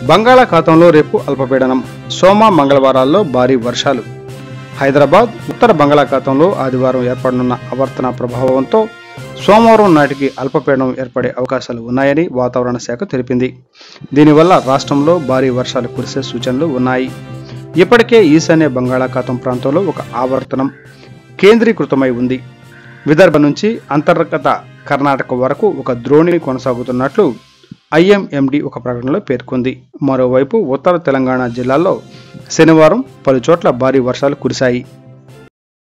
బంగాళాఖాతంలో రేపు అల్పపీడనం సోమ మంగళవారాల్లో భారీ వర్షాలు హైదరాబాద్ ఉత్తర బంగాళాఖాతంలో ఆదివారం ఏర్పడనున్న ఆవర్తన ప్రభావంతో సోమవారం నాటికి అల్పపీడనం ఏర్పడే అవకాశాలు ఉన్నాయని వాతావరణ శాఖ తెలిపింది దీనివల్ల రాష్ట్రంలో భారీ వర్షాలు కురిసే సూచనలు ఉన్నాయి ఇప్పటికే ఈశాన్య బంగాళాఖాతం ప్రాంతంలో ఒక ఆవర్తనం కేంద్రీకృతమై ఉంది విదర్భ నుంచి అంతర్గత కర్ణాటక వరకు ఒక ద్రోణి కొనసాగుతున్నట్లు ఐఎంఎండి ఒక ప్రకటనలో పేర్కొంది మరోవైపు ఉత్తర తెలంగాణ జిల్లాల్లో శనివారం పలు చోట్ల భారీ వర్షాలు కురిశాయి